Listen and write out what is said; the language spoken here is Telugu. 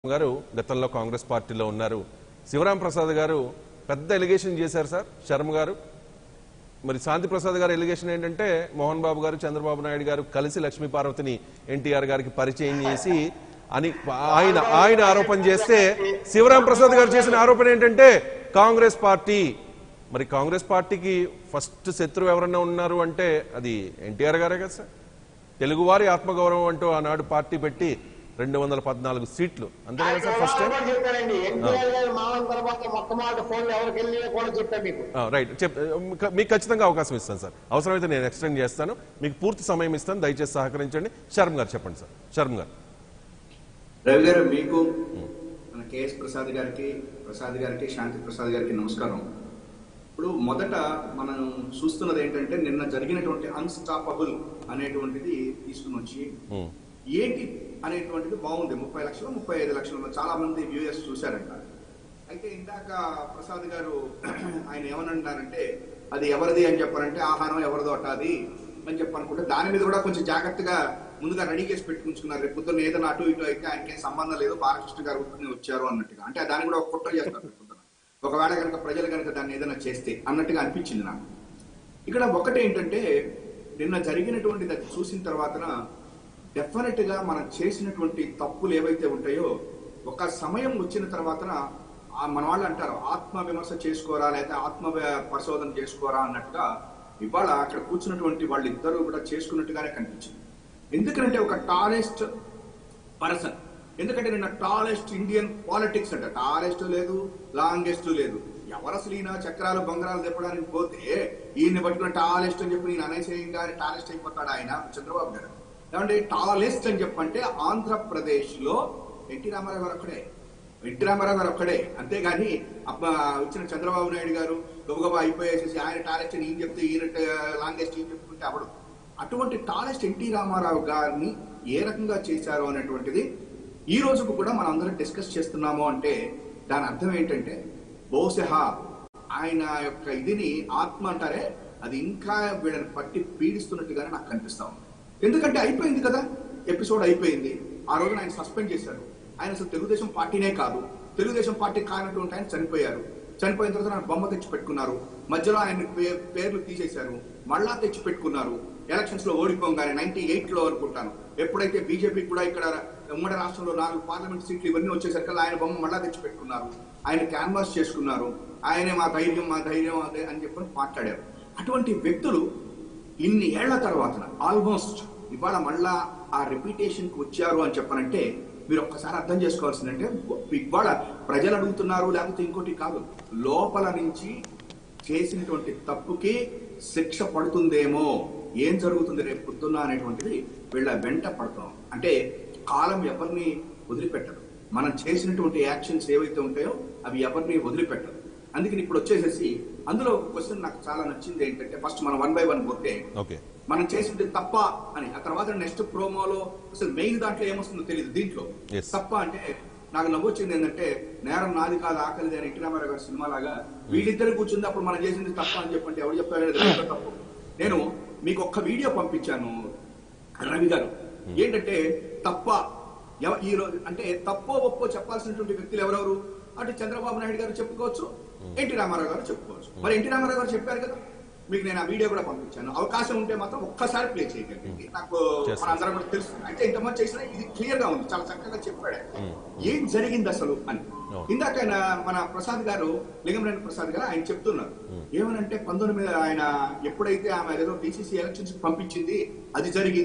గారు గతంలో కాంగ్రెస్ పార్టీలో ఉన్నారు శివరాం ప్రసాద్ గారు పెద్ద ఎలిగేషన్ చేశారు సార్ శర్మ గారు మరి శాంతి ప్రసాద్ గారు ఎలిగేషన్ ఏంటంటే మోహన్ బాబు గారు చంద్రబాబు నాయుడు గారు కలిసి లక్ష్మీ పార్వతిని ఎన్టీఆర్ గారికి పరిచయం చేసి అని ఆయన ఆయన ఆరోపణ చేస్తే శివరాం ప్రసాద్ గారు చేసిన ఆరోపణ ఏంటంటే కాంగ్రెస్ పార్టీ మరి కాంగ్రెస్ పార్టీకి ఫస్ట్ శత్రువు ఎవరన్నా ఉన్నారు అంటే అది ఎన్టీఆర్ గారే కదా సార్ తెలుగువారి ఆత్మగౌరవం అంటూ ఆనాడు పార్టీ పెట్టి రెండు వందల పద్నాలుగు సీట్లు అంతే కదా సార్ ఫస్ట్ టైం కూడా చెప్పానండి ఎన్టీఆర్ గారు మావన్ తర్వాత మొట్టమొదటి ఫోన్ ఎవరికి వెళ్ళి కూడా చెప్పాను మీకు రైట్ చెప్ మీకు ఖచ్చితంగా అవకాశం ఇస్తాను సార్ అవసరమైతే నేను ఎక్స్టెండ్ చేస్తాను మీకు పూర్తి సమయం ఇస్తాను దయచేసి సహకరించండి శర్మ గారు చెప్పండి సార్ శర్మ గారు రవి గారు మీకు మన కేఎస్ ప్రసాద్ గారికి ప్రసాద్ గారికి శాంతి ప్రసాద్ గారికి నమస్కారం ఇప్పుడు మొదట మనం చూస్తున్నది ఏంటంటే నిన్న జరిగినటువంటి అన్స్టాపబుల్ అనేటువంటిది తీసుకుని వచ్చి ఉమ్, ఏంటి అనేటువంటిది బాగుంది ముప్పై లక్షలు ముప్పై ఐదు లక్షలు చాలా మంది వ్యూయర్స్ చూశారంట అయితే ఇందాక ప్రసాద్ గారు ఆయన ఏమనంటారంటే అది ఎవరిది అని చెప్పారంటే ఆహారం ఎవరిదో అట అది అని చెప్పనుకుంటే దాని మీద కూడా కొంచెం జాగ్రత్తగా ముందుగా రెడీ చేసి పెట్టుకుంటున్నారు రేపు పొద్దున్న ఏదైనా అటు ఇటు అయితే ఆయనకేం సంబంధం లేదు బాలకృష్ణ గారు ఉట్టుకుని వచ్చారు అన్నట్టుగా అంటే దాన్ని కూడా ఒక కుట్ర చేస్తారు రేపు పొద్దున్న. ఒకవేళ కనుక ప్రజలు కనుక దాన్ని ఏదైనా చేస్తే అన్నట్టుగా అనిపించింది నాకు ఇక్కడ ఒకటి ఏంటంటే నిన్న జరిగినటువంటిది అది చూసిన తర్వాతన డెఫినెట్ గా మనం చేసినటువంటి తప్పులు ఏవైతే ఉంటాయో ఒక సమయం వచ్చిన తర్వాతన ఆ మన వాళ్ళు అంటారు ఆత్మ విమర్శ చేసుకోరా లేదా ఆత్మ వ- పరిశోధన చేసుకోరా అన్నట్టుగా ఇవాళ అక్కడ కూర్చున్నటువంటి వాళ్ళిద్దరూ కూడా చేసుకున్నట్టుగానే కనిపించింది ఎందుకంటే ఒక టాలెస్ట్ పర్సన్ ఎందుకంటే నిన్న టాలెస్ట్ ఇండియన్ పాలిటిక్స్ అంట టాలెస్ట్ లేదు లాంగెస్ట్ లేదు ఎవరు అసలు ఈయన చక్రాలు బంగారాలు తెప్పడానికి పోతే ఈయన్ని పట్టుకుని టాలెస్ట్ అని చెప్పి నేను అనేసేయంగానే టాలెస్ట్ అయిపోతాడు ఆయన చంద్రబాబు గారు ఏమంటే టాలెస్ట్ అని చెప్పంటే ఆంధ్రప్రదేశ్ లో ఎన్టీ రామారావు గారు ఒక్కడే ఎన్టీ రామారావు గారు ఒక్కడే అంతేగాని అప్ప వచ్చిన చంద్రబాబు నాయుడు గారు గబగబా అయిపోయేసేసి ఆయన టాలెస్ట్ అని ఈయన చెప్తే ఈయన లాంగెస్ట్ ఈయన చెప్పుకుంటే అవడు అటువంటి టాలెస్ట్ ఎన్టీ రామారావు గారిని ఏ రకంగా చేశారు అనేటువంటిది ఈ రోజుకు కూడా మనం అందరం డిస్కస్ చేస్తున్నాము అంటే దాని అర్థం ఏంటంటే బహుశా ఆయన యొక్క ఇదిని ఆత్మ అంటారే అది ఇంకా వీళ్ళని పట్టి పీడిస్తున్నట్టుగానే నాకు కనిపిస్తా ఉంది ఎందుకంటే అయిపోయింది కదా ఎపిసోడ్ అయిపోయింది ఆ రోజున ఆయన సస్పెండ్ చేశారు ఆయన అసలు తెలుగుదేశం పార్టీనే కాదు తెలుగుదేశం పార్టీ కానటువంటి ఆయన చనిపోయారు చనిపోయిన తర్వాత ఆయన బొమ్మ తెచ్చి పెట్టుకున్నారు మధ్యలో ఆయన పే- పేర్లు తీసేశారు మళ్ళా తెచ్చి పెట్టుకున్నారు ఎలక్షన్స్ లో ఓడిపోగానే నైన్టీ ఎయిట్ లో అనుకుంటాను ఎప్పుడైతే బీజేపీ కూడా ఇక్కడ ఉమ్మడి రాష్ట్రంలో నాలుగు పార్లమెంట్ సీట్లు ఇవన్నీ వచ్చేసరికి ఆయన బొమ్మ మళ్ళా తెచ్చి పెట్టుకున్నారు ఆయన క్యాన్వాస్ చేసుకున్నారు ఆయనే మా ధైర్యం మా ధైర్యం అదే అని చెప్పని మాట్లాడారు అటువంటి వ్యక్తులు ఇన్ని ఏళ్ల తర్వాత ఆల్మోస్ట్ ఇవాళ మళ్ళా ఆ రెప్యుటేషన్ కి వచ్చారు అని చెప్పనంటే మీరు ఒక్కసారి అర్థం చేసుకోవాల్సిందంటే ఇవాళ ప్రజలు అడుగుతున్నారు లేకపోతే ఇంకోటి కాదు లోపల నుంచి చేసినటువంటి తప్పుకి శిక్ష పడుతుందేమో ఏం జరుగుతుంది రేపు పొద్దున్న అనేటువంటిది వీళ్ళ వెంట పడతాం అంటే కాలం ఎవరిని వదిలిపెట్టదు మనం చేసినటువంటి యాక్షన్స్ ఏవైతే ఉంటాయో అవి ఎవరిని వదిలిపెట్టదు అందుకని ఇప్పుడు వచ్చేసేసి అందులో ఒక క్వశ్చన్ నాకు చాలా నచ్చింది ఏంటంటే ఫస్ట్ మనం వన్ బై వన్ పోతే ఓకే మనం చేసింది తప్ప అని ఆ తర్వాత నెక్స్ట్ ప్రోమోలో అసలు మెయిన్ దాంట్లో ఏమొస్తుందో తెలియదు దీంట్లో Yes. తప్ప అంటే నాకు నవ్వొచ్చింది ఏంటంటే నేరం నాది కాదు ఆకలిది అని ఎన్టీ రామారావు గారి సినిమా లాగా వీళ్ళిద్దరు కూర్చుంది అప్పుడు మనం చేసింది తప్ప అని చెప్పంటే ఎవరు చెప్పారు ఇది రెండో తప్పు నేను మీకు ఒక్క వీడియో పంపించాను రవి గారు ఏంటంటే తప్ప ఎవ- ఈ రోజు అంటే తప్పో ఒప్పో చెప్పాల్సినటువంటి వ్యక్తులు ఎవరెవరు అటు చంద్రబాబు నాయుడు గారు చెప్పుకోవచ్చు ఎన్టీ రామారావు గారు చెప్పుకోవచ్చు మరి ఎన్టీ రామారావు గారు చెప్పారు కదా మీకు నేను ఆ వీడియో కూడా పంపించాను అవకాశం ఉంటే మాత్రం ఒక్కసారి ప్లే చేయగలిగింది నాకు చేస్తాను. మన అందరం కూడా తెలుసు అయితే ఇంతమంది చేసినా ఇది క్లియర్ గా ఉంది చాలా చక్కగా చెప్పాడు ఆయన. ఏం జరిగింది అసలు అని అవును. ఇందాక ఆయన మన ప్రసాద్ గారు లింగంరేణి ప్రసాద్ గారు ఆయన చెప్తున్నారు ఏమనంటే పంతొమ్మిది మీద ఆయన ఎప్పుడైతే ఆమె ఏదో టీసీసీ ఎలక్షన్స్ పంపించింది అది జరిగింది